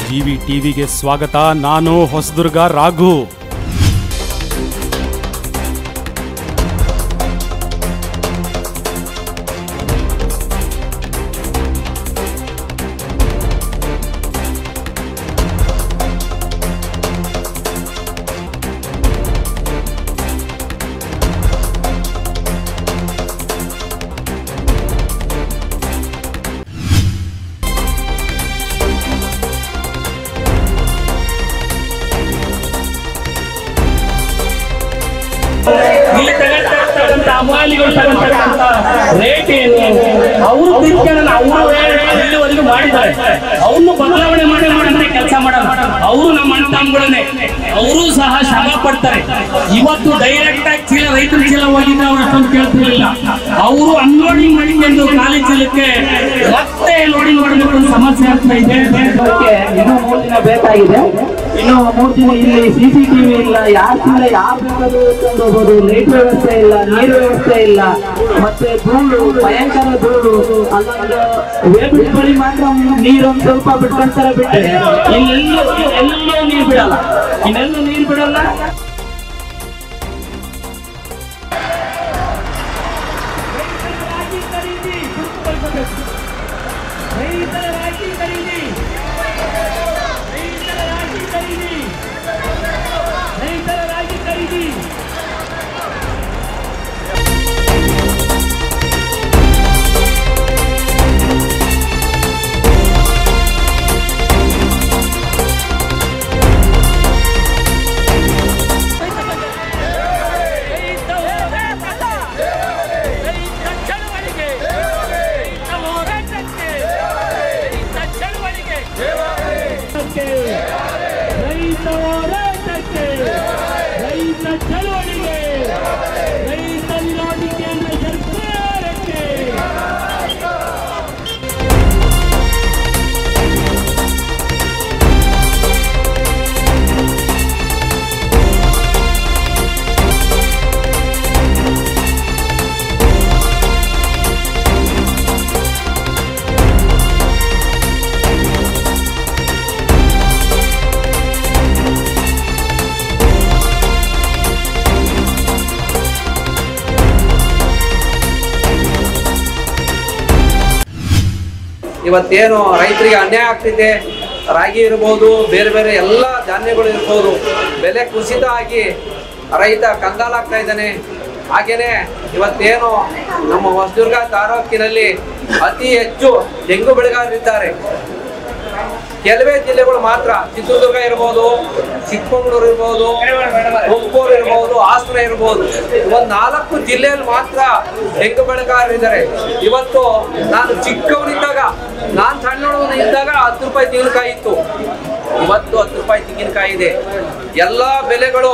GV ಟಿವಿಗೆ ಸ್ವಾಗತ ನಾನು ಹೊಸದುರ್ಗ ರಾಘು ಇಲ್ಲಿ ತಗೊಳ್ತಾ ಇರ್ತಕ್ಕಂಥ ಅಮಾಲಿಗಳು ತಗೊಳ್ತಕ್ಕಂಥ ರೇಟ್ ಏನು ಅವರು ತಿಳ್ಕೊಳ್ಳಲ್ಲ ಅವರು ಇಲ್ಲಿವರೆಗೂ ಮಾಡಿದ್ದಾರೆ ಅವ್ರನ್ನು ಬದಲಾವಣೆ ಮಾಡಿ ಮಾಡಂತ ಕೆಲಸ ಮಾಡಲ್ಲ ಅವರು ನಮ್ಮ ಅಣ್ಣ ತಮ್ಮಗಳನ್ನೇ ಅವರು ಸಹ ಶ್ರಮ ಪಡ್ತಾರೆ ಇವತ್ತು ಡೈರೆಕ್ಟ್ ಆಗಿ ಚೀಲ ರೈತರ ಚೀಲ ಹೋಗಿದ್ರೆ ಅವ್ರು ಅಷ್ಟೊಂದು ಕೇಳ್ತಿರ್ಲಿಲ್ಲ ಅವರು ಅನ್ಲೋಡಿಂಗ್ ಮಾಡಿಕೊಂಡು ಖಾಲಿ ಚೀಲಕ್ಕೆ ಮತ್ತೆ ಲೋಡಿಂಗ್ ಮಾಡಬೇಕು ಅಂತ ಸಮಸ್ಯೆ ಆಗ್ತಾ ಇದೆ ಅದಕ್ಕೆ ಇನ್ನೂ ಮೂರು ದಿನ ಬೇಕಾಗಿದೆ ಇನ್ನು ಮೂರು ದಿನ ಇಲ್ಲಿ ಸಿಸಿಟಿವಿ ಇಲ್ಲ ಯಾರ ಚೀಲ ಯಾರು ಬೇಕಾದ್ರೂ ಎತ್ಕೊಂಡು ಹೋಗ್ಬೋದು ಲೈಟ್ ವ್ಯವಸ್ಥೆ ಇಲ್ಲ ನೀರು ವ್ಯವಸ್ಥೆ ಇಲ್ಲ ಮತ್ತೆ ಧೂಳು ಭಯಂಕರ ಧೂಳು ಅಲ್ಲೊಂದು ವೇಬಿಟ್ ಬಳಿ ಮಾತ್ರ ನೀರೊಂದು ಸ್ವಲ್ಪ ಬಿಟ್ಕೊಂತಾರೆ ಬಿಟ್ಟರೆ ಇಲ್ಲೆಲ್ಲೂ ಎಲ್ಲೂ ನೀರು ಬಿಡಲ್ಲ ಇನ್ನೆಲ್ಲೂ ನೀರು ಬಿಡಲ್ಲ ರೈತ ಹೋರಾಟಕ್ಕೆ ರೈತ ಚಳವಳಿಗೆ ರೈತ ವಿರೋಧಿ ಕೇಂದ್ರ ಸರ್ಕಾರಕ್ಕೆ ಇವತ್ತೇನು ರೈತರಿಗೆ ಅನ್ಯಾಯ ಆಗ್ತಿದೆ ರಾಗಿ ಇರ್ಬೋದು ಬೇರೆ ಬೇರೆ ಎಲ್ಲ ಧಾನ್ಯಗಳು ಇರ್ಬೋದು ಬೆಲೆ ಕುಸಿತ ಆಗಿ ರೈತ ಕಂಗಾಲಾಗ್ತಾ ಇದ್ದಾನೆ ಹಾಗೇನೆ ಇವತ್ತೇನು ನಮ್ಮ ಹೊಸದುರ್ಗ ತಾಲೂಕಿನಲ್ಲಿ ಅತಿ ಹೆಚ್ಚು ತೆಂಗು ಬೆಳೆಗಾರರಿದ್ದಾರೆ ಕೆಲವೇ ಜಿಲ್ಲೆಗಳು ಮಾತ್ರ ಚಿತ್ರದುರ್ಗ ಇರ್ಬೋದು ಚಿಕ್ಕಮಗಳೂರು ಇರ್ಬೋದು ತುಮಕೂರು ಇರ್ಬೋದು ಹಾಸನ ಇರ್ಬೋದು ಒಂದ್ ನಾಲ್ಕು ಜಿಲ್ಲೆಯಲ್ಲಿ ಮಾತ್ರ ತೆಂಗು ಬೆಳೆಗಾರರಿದ್ದಾರೆ ಇವತ್ತು ನಾನು ಚಿಕ್ಕವನಿದ್ದಾಗ ನಾನ್ ಸಣ್ಣವನು ಇದ್ದಾಗ ಹತ್ತು ರೂಪಾಯಿ ತೆಂಗಿನಕಾಯಿ ಇತ್ತು ಇವತ್ತು ಹತ್ತು ರೂಪಾಯಿ ತೆಂಗಿನಕಾಯಿ ಇದೆ ಎಲ್ಲಾ ಬೆಲೆಗಳು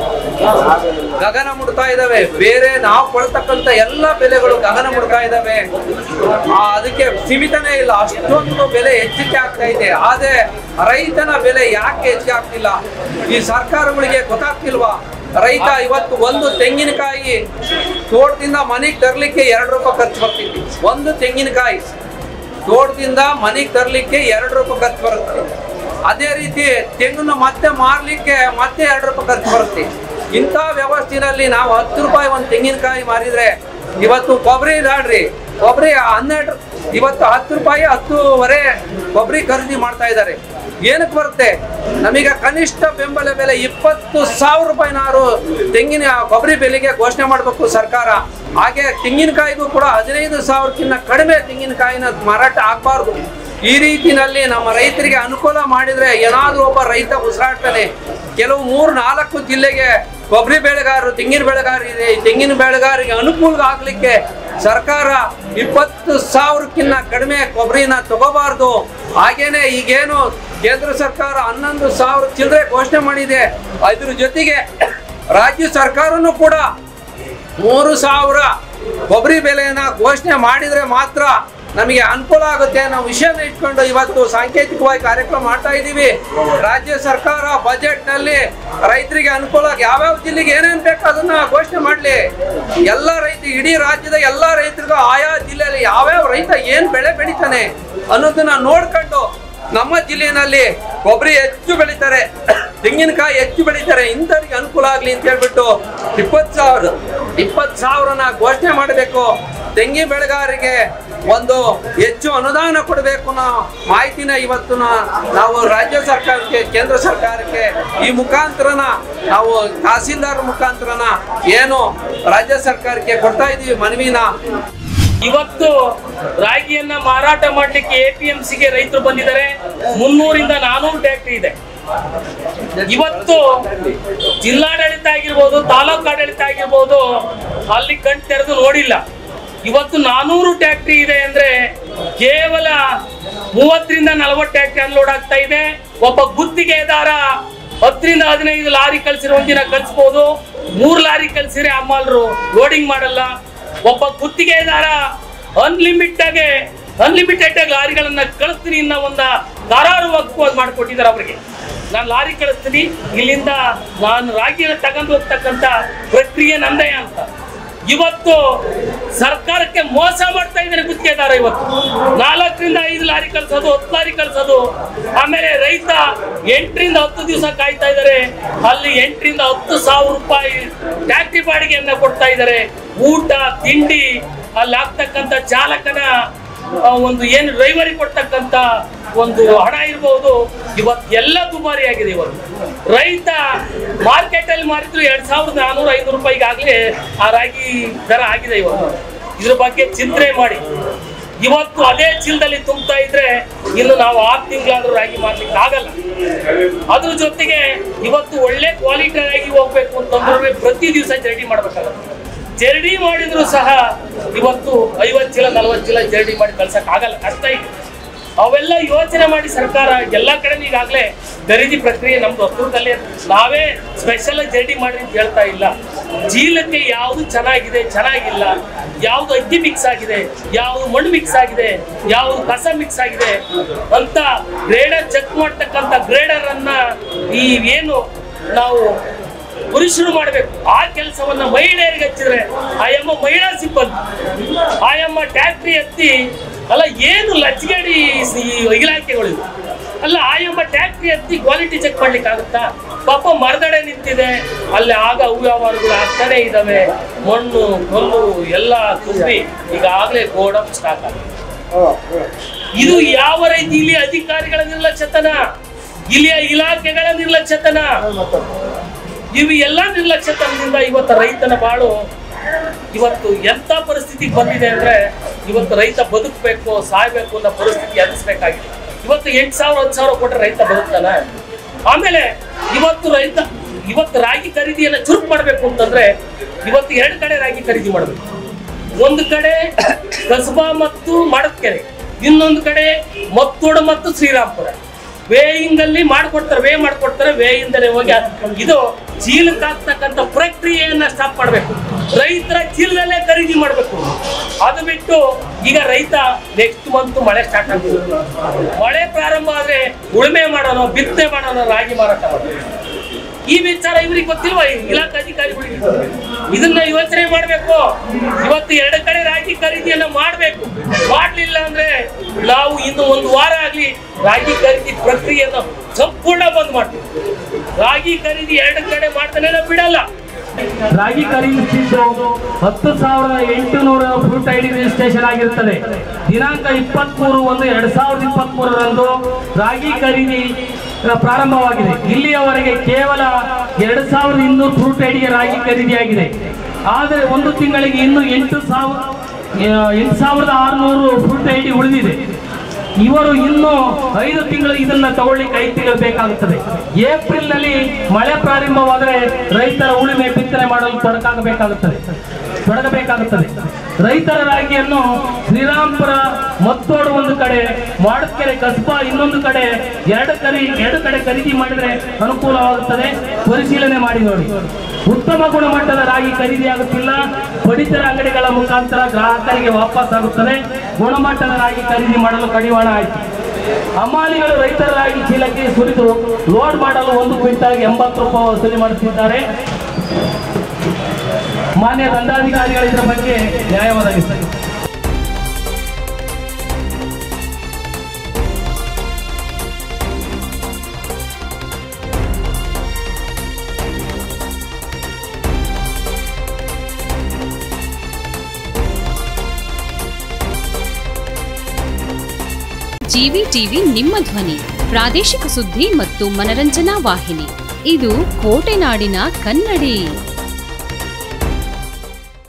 ಗಗನ ಮುಡ್ತಾ ಇದಾವೆ ಬೇರೆ ನಾವು ಕೊಡ್ತಕ್ಕಂತ ಎಲ್ಲ ಬೆಲೆಗಳು ಗಗನ ಮುಡ್ತಾ ಇದಾವೆ ಆ, ಅದಕ್ಕೆ ಸೀಮಿತನೇ ಇಲ್ಲ ಅಷ್ಟೊಂದು ಬೆಲೆ ಹೆಚ್ಚಿಗೆ ಆಗ್ತಾ ಇದೆ ಆದ್ರೆ ರೈತನ ಬೆಲೆ ಯಾಕೆ ಹೆಚ್ಚಿಗೆ ಆಗ್ತಿಲ್ಲ ಈ ಸರ್ಕಾರಗಳಿಗೆ ಗೊತ್ತಾಗ್ತಿಲ್ವಾ ರೈತ ಇವತ್ತು ಒಂದು ತೆಂಗಿನಕಾಯಿ ತೋಟದಿಂದ ಮನೆಗೆ ತರ್ಲಿಕ್ಕೆ ಎರಡು ರೂಪಾಯಿ ಖರ್ಚು ಬರ್ತಿದ್ವಿ ಒಂದು ತೆಂಗಿನಕಾಯಿ ತೋಟದಿಂದ ಮನೆಗೆ ತರ್ಲಿಕ್ಕೆ ಎರಡು ರೂಪಾಯಿ ಖರ್ಚು ಬರುತ್ತೆ ಅದೇ ರೀತಿ ತೆಂಗನ್ನು ಮತ್ತೆ ಮಾರ್ಲಿಕ್ಕೆ ಮತ್ತೆ ಎರಡು ರೂಪಾಯಿ ಖರ್ಚು ಬರುತ್ತೆ ಇಂಥ ವ್ಯವಸ್ಥೆನಲ್ಲಿ ನಾವು ಹತ್ತು ರೂಪಾಯಿ ಒಂದು ತೆಂಗಿನಕಾಯಿ ಮಾರಿದ್ರೆ ಇವತ್ತು ಕೊಬ್ಬರಿ ಇದಾಡ್ರಿ ಕೊಬ್ಬರಿ ಹನ್ನೆರಡು ಇವತ್ತು ಹತ್ತು ರೂಪಾಯಿ ಹತ್ತೂವರೆ ಕೊಬ್ಬರಿ ಖರೀದಿ ಮಾಡ್ತಾ ಇದ್ದಾರೆ ಏನಕ್ಕೆ ಬರುತ್ತೆ ನಮಗೆ ಕನಿಷ್ಠ ಬೆಂಬಲ ಬೆಲೆ ಇಪ್ಪತ್ತು ಸಾವಿರ ರೂಪಾಯಿನಾರು ತೆಂಗಿನ ಕೊಬ್ಬರಿ ಬೆಲೆಗೆ ಘೋಷಣೆ ಮಾಡಬೇಕು ಸರ್ಕಾರ ಹಾಗೆ ತೆಂಗಿನಕಾಯಿಗೂ ಕೂಡ ಹದಿನೈದು ಸಾವಿರಕ್ಕಿಂತ ಕಡಿಮೆ ತೆಂಗಿನಕಾಯಿನ ಮಾರಾಟ ಆಗಬಾರ್ದು ಈ ರೀತಿನಲ್ಲಿ ನಮ್ಮ ರೈತರಿಗೆ ಅನುಕೂಲ ಮಾಡಿದ್ರೆ ಏನಾದ್ರೂ ಒಬ್ಬ ರೈತ ಉಸಿರಾಡ್ತಾನೆ ಕೆಲವು ಮೂರು ನಾಲ್ಕು ಜಿಲ್ಲೆಗೆ ಕೊಬ್ಬರಿ ಬೆಳೆಗಾರರು ತೆಂಗಿನ ಬೆಳೆಗಾರರು ಇದೆ ಈ ತೆಂಗಿನ ಬೆಳೆಗಾರರಿಗೆ ಅನುಕೂಲ ಆಗ್ಲಿಕ್ಕೆ ಸರ್ಕಾರ ಇಪ್ಪತ್ತು ಸಾವಿರಕ್ಕಿಂತ ಕಡಿಮೆ ಕೊಬ್ಬರಿನ ತಗೋಬಾರ್ದು ಹಾಗೇನೆ ಈಗೇನು ಕೇಂದ್ರ ಸರ್ಕಾರ ಹನ್ನೊಂದು ಸಾವಿರ ಚಿಲ್ಲರೆ ಘೋಷಣೆ ಮಾಡಿದೆ ಅದ್ರ ಜೊತೆಗೆ ರಾಜ್ಯ ಸರ್ಕಾರನು ಕೂಡ ಮೂರು ಸಾವಿರ ಕೊಬ್ಬರಿ ಬೆಲೆಯನ್ನ ಘೋಷಣೆ ಮಾಡಿದ್ರೆ ಮಾತ್ರ ನಮಗೆ ಅನುಕೂಲ ಆಗುತ್ತೆ ನಾವು ವಿಷಯನ ಇಟ್ಕೊಂಡು ಇವತ್ತು ಸಾಂಕೇತಿಕವಾಗಿ ಕಾರ್ಯಕ್ರಮ ಮಾಡ್ತಾ ಇದ್ದೀವಿ ರಾಜ್ಯ ಸರ್ಕಾರ ಬಜೆಟ್ ನಲ್ಲಿ ರೈತರಿಗೆ ಅನುಕೂಲ ಆಗಿ ಯಾವ್ಯಾವ ಜಿಲ್ಲೆಗೆ ಏನೇನ್ ಬೇಕು ಅದನ್ನ ಘೋಷಣೆ ಮಾಡ್ಲಿ ಎಲ್ಲ ರೈತ ಇಡೀ ರಾಜ್ಯದ ಎಲ್ಲಾ ರೈತರಿಗೂ ಆಯಾ ಜಿಲ್ಲೆಯಲ್ಲಿ ಯಾವ್ಯಾವ ರೈತ ಏನ್ ಬೆಳೆ ಬೆಳಿತಾನೆ ಅನ್ನೋದನ್ನ ನೋಡ್ಕೊಂಡು ನಮ್ಮ ಜಿಲ್ಲೆಯಲ್ಲಿ ಕೊಬ್ಬರಿ ಹೆಚ್ಚು ಬೆಳೀತಾರೆ ತೆಂಗಿನಕಾಯಿ ಹೆಚ್ಚು ಬೆಳೀತಾರೆ ಇಂಥವ್ರಿಗೆ ಅನುಕೂಲ ಆಗಲಿ ಅಂತ ಹೇಳ್ಬಿಟ್ಟು ಇಪ್ಪತ್ತು ಸಾವಿರ ಇಪ್ಪತ್ತು ಸಾವಿರನ ಘೋಷಣೆ ಮಾಡಬೇಕು ತೆಂಗಿ ಬೆಳೆಗಾರರಿಗೆ ಒಂದು ಹೆಚ್ಚು ಅನುದಾನ ಕೊಡಬೇಕು ಅನ್ನೋ ಮಾಹಿತಿನ ಇವತ್ತು ನಾ- ನಾವು ರಾಜ್ಯ ಸರ್ಕಾರಕ್ಕೆ ಕೇಂದ್ರ ಸರ್ಕಾರಕ್ಕೆ ಈ ಮುಖಾಂತರನ ನಾವು ತಹಸೀಲ್ದಾರ್ ಮುಖಾಂತರನ ಏನು ರಾಜ್ಯ ಸರ್ಕಾರಕ್ಕೆ ಕೊಡ್ತಾ ಇದೀವಿ ಮನವಿನ ಇವತ್ತು ರಾಗಿಯನ್ನ ಮಾರಾಟ ಮಾಡ್ಲಿಕ್ಕೆ ಎಪಿಎಂಸಿಗೆ ರೈತರು ಬಂದಿದ್ದಾರೆ ಮುನ್ನೂರಿಂದ ನಾನೂರು ಟ್ಯಾಕ್ಟ್ರಿ ಇದೆ ಇವತ್ತು ಜಿಲ್ಲಾಡಳಿತ ಆಗಿರ್ಬೋದು ತಾಲೂಕು ಆಡಳಿತ ಆಗಿರ್ಬೋದು ಅಲ್ಲಿ ಕಣ್ ತೆರೆದು ನೋಡಿಲ್ಲ ಇವತ್ತು ನಾನೂರು ಟ್ಯಾಕ್ಟ್ರಿ ಇದೆ ಅಂದ್ರೆ ಕೇವಲ ಮೂವತ್ತರಿಂದ ನಲವತ್ತು ಟ್ಯಾಕ್ಟ್ರಿ ಅನ್ಲೋಡ್ ಆಗ್ತಾ ಇದೆ ಒಬ್ಬ ಗುತ್ತಿಗೆದಾರ ಹತ್ತರಿಂದ ಹದಿನೈದು ಲಾರಿ ಕಳ್ಸಿರೋ ಒಂದಿನ ಕಳ್ಸ್ಬೋದು ಮೂರ್ ಲಾರಿ ಕಳ್ಸಿದ್ರೆ ಅಮ್ಮಾಲ್ರು ಲೋಡಿಂಗ್ ಮಾಡಲ್ಲ ಒಬ್ಬ ಗುತ್ತಿಗೆದಾರ ಅನ್ಲಿಮಿಟ್ ಆಗಿ ಅನ್ಲಿಮಿಟೆಡ್ ಆಗಿ ಲಾರಿಗಳನ್ನ ಕಳಿಸ್ತೀನಿ ಅನ್ನೋ ಒಂದು ಕರಾರುವಕ್ಕು ಮಾಡಿಕೊಟ್ಟಿದ್ದಾರೆ ಅವರಿಗೆ ನಾನು ಲಾರಿ ಕಳಿಸ್ತೀನಿ ಇಲ್ಲಿಂದ ನಾನು ರಾಗಿಯನ್ನು ತಗೊಂಡು ಹೋಗ್ತಕ್ಕಂಥ ಪ್ರಕ್ರಿಯೆ ನಂದೇ ಅಂತ ಇವತ್ತು ಸರ್ಕಾರಕ್ಕೆ ಮೋಸ ಮಾಡ್ತಾ ಇದ್ದಾರೆ ಗುತ್ತಿಗೆದಾರ ಇವತ್ತು ನಾಲ್ಕರಿಂದ ಐದು ಲಾರಿ ಕಳ್ಸೋದು ಹತ್ತು ಲಾರಿ ಕಳ್ಸೋದು ಆಮೇಲೆ ರೈತ ಎಂಟರಿಂದ ಹತ್ತು ದಿವಸ ಕಾಯ್ತಾ ಇದ್ದಾರೆ ಅಲ್ಲಿ ಎಂಟರಿಂದ ಹತ್ತು ಸಾವಿರ ರೂಪಾಯಿ ಟ್ಯಾಕ್ಸಿ ಬಾಡಿಗೆಯನ್ನ ಕೊಡ್ತಾ ಇದ್ದಾರೆ ಊಟ ತಿಂಡಿ ಅಲ್ಲಿ ಆಗ್ತಕ್ಕಂಥ ಚಾಲಕನ ಆ, ಒಂದು ಏನು ಡ್ರೈವರಿಗೆ ಕೊಡ್ತಕ್ಕಂಥ ಒಂದು ಹಣ ಇರ್ಬೋದು ಇವತ್ತು ಎಲ್ಲ ದುಬಾರಿ ಆಗಿದೆ ಇವತ್ತು ರೈತ ಮಾರ್ಕೆಟ್ ಅಲ್ಲಿ ಮಾರಿದ್ರು ಎರಡ್ ಸಾವಿರದ ನಾನೂರ ಐನೂರು ರೂಪಾಯಿಗಾಗಲೇ ಆ ರಾಗಿ ದರ ಆಗಿದೆ ಇವತ್ತು ಇದ್ರ ಬಗ್ಗೆ ಚಿಂತನೆ ಮಾಡಿ ಇವತ್ತು ಅದೇ ಚೀಲದಲ್ಲಿ ತುಂಬ್ತಾ ಇದ್ರೆ ಇನ್ನು ನಾವು ಆರು ತಿಂಗಳಾದ್ರೂ ರಾಗಿ ಮಾಡ್ಲಿಕ್ಕೆ ಆಗಲ್ಲ ಅದ್ರ ಜೊತೆಗೆ ಇವತ್ತು ಒಳ್ಳೆ ಕ್ವಾಲಿಟಿ ರಾಗಿ ಹೋಗ್ಬೇಕು ಅಂತಂದ್ರೆ ಪ್ರತಿ ದಿವಸ ಜರಡಿ ಮಾಡ್ಬೇಕಾಗತ್ತೆ ಜರಡಿ ಮಾಡಿದ್ರು ಸಹ ಇವತ್ತು ಐವತ್ತು ಚೀಲ ನಲವತ್ತು ಚೀಲ ಜರಡಿ ಮಾಡಿ ಕಳ್ಸಕ್ ಆಗಲ್ಲ ಕಷ್ಟ ಇದೆ ಅವೆಲ್ಲ ಯೋಚನೆ ಮಾಡಿ ಸರ್ಕಾರ ಎಲ್ಲ ಕಡೆ ಈಗಾಗಲೇ ಖರೀದಿ ಪ್ರಕ್ರಿಯೆ ನಮ್ದು ಹತ್ತಿರದಲ್ಲೇ ನಾವೇ ಸ್ಪೆಷಲ್ ಜರಡಿ ಮಾಡಿ ಅಂತ ಹೇಳ್ತಾ ಇಲ್ಲ ಚೀಲಕ್ಕೆ ಯಾವುದು ಚೆನ್ನಾಗಿದೆ ಚೆನ್ನಾಗಿಲ್ಲ ಯಾವುದು ಅಕ್ಕಿ ಮಿಕ್ಸ್ ಆಗಿದೆ ಯಾವುದು ಮಣ್ಣು ಮಿಕ್ಸ್ ಆಗಿದೆ ಯಾವುದು ಕಸ ಮಿಕ್ಸ್ ಆಗಿದೆ ಅಂತ ಗ್ರೇಡರ್ ಚೆಕ್ ಮಾಡ್ತಕ್ಕಂಥ ಗ್ರೇಡರ್ ಅನ್ನ ಈ ಏನು ನಾವು ಪುರುಷರು ಮಾಡಬೇಕು ಆ ಕೆಲಸವನ್ನ ಮಹಿಳೆಯರಿಗೆ ಹಚ್ಚಿದ್ರೆ ಆಯಮ್ಮ ಮಹಿಳಾ ಸಿಬ್ಬಂದಿ ಆಯಮ್ಮ ಟ್ಯಾಕ್ಟ್ರಿ ಎತ್ತಿ ಅಲ್ಲ ಏನು ಲಜ್ಜಗಡಿ ಈ ಇಲಾಖೆಗಳು ಇವು. ಅಲ್ಲ ಆಯಮ್ಮ ಟ್ಯಾಕ್ಟ್ರಿ ಎತ್ತಿ ಕ್ವಾಲಿಟಿ ಚೆಕ್ ಮಾಡ್ಲಿಕ್ಕೆ ಆಗುತ್ತಾ ಪಾಪ ಮರದಡೆ ನಿಂತಿದೆ ಅಲ್ಲಿ ಆಗ ಅವ್ಯವಹಾರಗಳು ಆಗ್ತಾನೆ ಇದಾವೆ ಮಣ್ಣು ಕಲ್ಲು ಎಲ್ಲ ತುಂಬಿ ಈಗಾಗಲೇ ಗೋಡಮ್ ಸ್ಟಾಕ್ ಆಗಿದೆ ಇದು ಯಾವ ರೀತಿ ಇಲ್ಲಿ ಅಧಿಕಾರಿಗಳ ನಿರ್ಲಕ್ಷ್ಯತನ ಇಲ್ಲಿಯ ಇಲಾಖೆಗಳ ನಿರ್ಲಕ್ಷ್ಯತನ ಇವು ಎಲ್ಲ ನಿರ್ಲಕ್ಷ್ಯತನದಿಂದ ಇವತ್ತು ರೈತನ ಬಾಳು ಇವತ್ತು ಎಂತ ಪರಿಸ್ಥಿತಿಗೆ ಬಂದಿದೆ ಅಂದ್ರೆ ಇವತ್ತು ರೈತ ಬದುಕಬೇಕು ಸಾಯ್ಬೇಕು ಅನ್ನೋ ಪರಿಸ್ಥಿತಿ ಎದುರಿಸ್ಬೇಕಾಗಿದೆ ಇವತ್ತು ಎಂಟು ಸಾವಿರ ಹತ್ತು ಸಾವಿರ ಕೊಟ್ಟರೆ ರೈತ ಬದುಕ್ತಾನ ಆಮೇಲೆ ಇವತ್ತು ರೈತ ಇವತ್ತು ರಾಗಿ ಖರೀದಿಯನ್ನ ಚುರುಕು ಮಾಡಬೇಕು ಅಂತಂದ್ರೆ ಇವತ್ತು ಎರಡು ಕಡೆ ರಾಗಿ ಖರೀದಿ ಮಾಡಬೇಕು ಒಂದು ಕಡೆ ಕಸಬಾ ಮತ್ತು ಮಡಕೆರೆ ಇನ್ನೊಂದು ಕಡೆ ಮತ್ತೋಡು ಮತ್ತು ಶ್ರೀರಾಮ್ಪುರ ವೇಯಿಂಗ್ ಅಲ್ಲಿ ಮಾಡ್ಕೊಡ್ತಾರೆ ವೇ ಮಾಡ್ಕೊಡ್ತಾರೆ ವೇಯಿಂದಲೇ ಹೋಗಿ ಅದ್- ಇದು ಚೀಲಕ್ಕೆ ಹಾಕ್ತಕ್ಕಂಥ ಪ್ರಕ್ರಿಯೆಯನ್ನ ಸ್ಟಾಪ್ ಮಾಡಬೇಕು ರೈತರ ಚೀಲದಲ್ಲೇ ಖರೀದಿ ಮಾಡಬೇಕು ಅದು ಬಿಟ್ಟು ಈಗ ರೈತ ನೆಕ್ಸ್ಟ್ ಮಂತ್ ಮಳೆ ಸ್ಟಾರ್ಟ್ ಆಗ್ತದೆ ಮಳೆ ಪ್ರಾರಂಭ ಆದ್ರೆ ಉಳುಮೆ ಮಾಡೋಣ ಬಿತ್ತನೆ ಮಾಡೋಣ ರಾಗಿ ಮಾರಾಟ ಮಾಡೋಣ ಈ ವಿಚಾರ ಇವ್ರಿಗೆ ಗೊತ್ತಿಲ್ವಾ ಈ ಇಲಾಖೆ ಅಧಿಕಾರಿಗಳಿಗೆ ಇದನ್ನ ಯೋಚನೆ ಮಾಡ್ಬೇಕು ಇವತ್ತು ಎರಡು ಕಡೆ ರಾಗಿ ಖರೀದಿಯನ್ನ ಮಾಡ್ಬೇಕು ಮಾಡ್ಲಿಲ್ಲ ಅಂದ್ರೆ ನಾವು ಇನ್ನು ಒಂದು ವಾರ ಆಗ್ಲಿ ರಾಗಿ ಖರೀದಿ ಪ್ರಕ್ರಿಯೆಯನ್ನು ಸಂಪೂರ್ಣ ಬಂದ್ ಮಾಡ್ತೀವಿ ರಾಗಿ ಖರೀದಿ ಎರಡು ಕಡೆ ಮಾಡ್ತಾನೆ ನಾವು ಬಿಡಲ್ಲ ರಾಗಿ ಖರೀದಿಸಿದ್ದು ಹತ್ತು ಸಾವಿರದ ಎಂಟುನೂರ ಫ್ರೂಟ್ ಐಡಿ ರಿಜಿಸ್ಟ್ರೇಷನ್ ಆಗಿರುತ್ತದೆ ದಿನಾಂಕ ಇಪ್ಪತ್ಮೂರು ಒಂದು ಎರಡ್ ಸಾವಿರದ ಇಪ್ಪತ್ತ್ ಮೂರರಂದು ರಾಗಿ ಖರೀದಿ ಆ, ಪ್ರಾರಂಭವಾಗಿದೆ ಇಲ್ಲಿಯವರೆಗೆ ಕೇವಲ ಎರಡು ಸಾವಿರದ ಇನ್ನೂರು ಫ್ರೂಟ್ ಐಡಿಗೆ ರಾಗಿ ಖರೀದಿಯಾಗಿದೆ ಆದರೆ ಒಂದು ತಿಂಗಳಿಗೆ ಇನ್ನು ಎಂಟು ಸಾವಿರ ಆ, ಎಂಟು ಸಾವಿರದ ಆರುನೂರು ಫ್ರೂಟ್ ಐಡಿ ಉಳಿದಿದೆ ಇವರು ಇನ್ನು ಐದು ತಿಂಗಳು ಇದನ್ನ ತಗೊಳ್ಳಿಕ್ಕೆ ಐದು ತಿಂಗಳು ಬೇಕಾಗುತ್ತದೆ ಏಪ್ರಿಲ್ ನಲ್ಲಿ ಮಳೆ ಪ್ರಾರಂಭವಾದರೆ ರೈತರ ಉಳುಮೆ ಬಿತ್ತನೆ ಮಾಡಲು ತೊಡಕಾಗಬೇಕಾಗುತ್ತದೆ ತೊಡಗಬೇಕಾಗುತ್ತದೆ ರೈತರ ರಾಗಿಯನ್ನು ಶ್ರೀರಾಮ್ಪುರ ಮತ್ತೋಡು ಒಂದು ಕಡೆ ಮಾಡಕೆರೆ ಕಸ್ಬಾ ಇನ್ನೊಂದು ಕಡೆ ಎರಡು ಕರಿ ಎರಡು ಕಡೆ ಖರೀದಿ ಮಾಡಿದ್ರೆ ಅನುಕೂಲವಾಗುತ್ತದೆ ಪರಿಶೀಲನೆ ಮಾಡಿ ನೋಡಿ ಉತ್ತಮ ಗುಣಮಟ್ಟದ ರಾಗಿ ಖರೀದಿಯಾಗುತ್ತಿಲ್ಲ ಪಡಿತರ ಅಂಗಡಿಗಳ ಮುಖಾಂತರ ಗ್ರಾಹಕರಿಗೆ ವಾಪಸ್ ಆಗುತ್ತದೆ ಗುಣಮಟ್ಟದ ರಾಗಿ ಖರೀದಿ ಮಾಡಲು ಕಡಿವಾಣ ಆಯಿತು ಹಮಾಲಿಗಳು ರೈತರ ರಾಗಿ ಚೀಲಕ್ಕೆ ಸುರಿದು ಲೋಡ್ ಮಾಡಲು ಒಂದು ಕ್ವಿಂಟಾಲ್ಗೆ ಎಂಬತ್ತು ರೂಪಾಯಿ ವಸೂಲಿ ಮಾಡುತ್ತಿದ್ದಾರೆ ಮಾನ್ಯ ದಂಡಾಧಿಕಾರಿಗಳು ಇದರ ಬಗ್ಗೆ ನ್ಯಾಯ ಒದಗಿಸಬೇಕು ಜಿವಿ ಟಿವಿ ನಿಮ್ಮ ಧ್ವನಿ ಪ್ರಾದೇಶಿಕ ಸುದ್ದಿ ಮತ್ತು ಮನರಂಜನಾ ವಾಹಿನಿ ಇದು ಕೋಟೆನಾಡಿನ ಕನ್ನಡಿ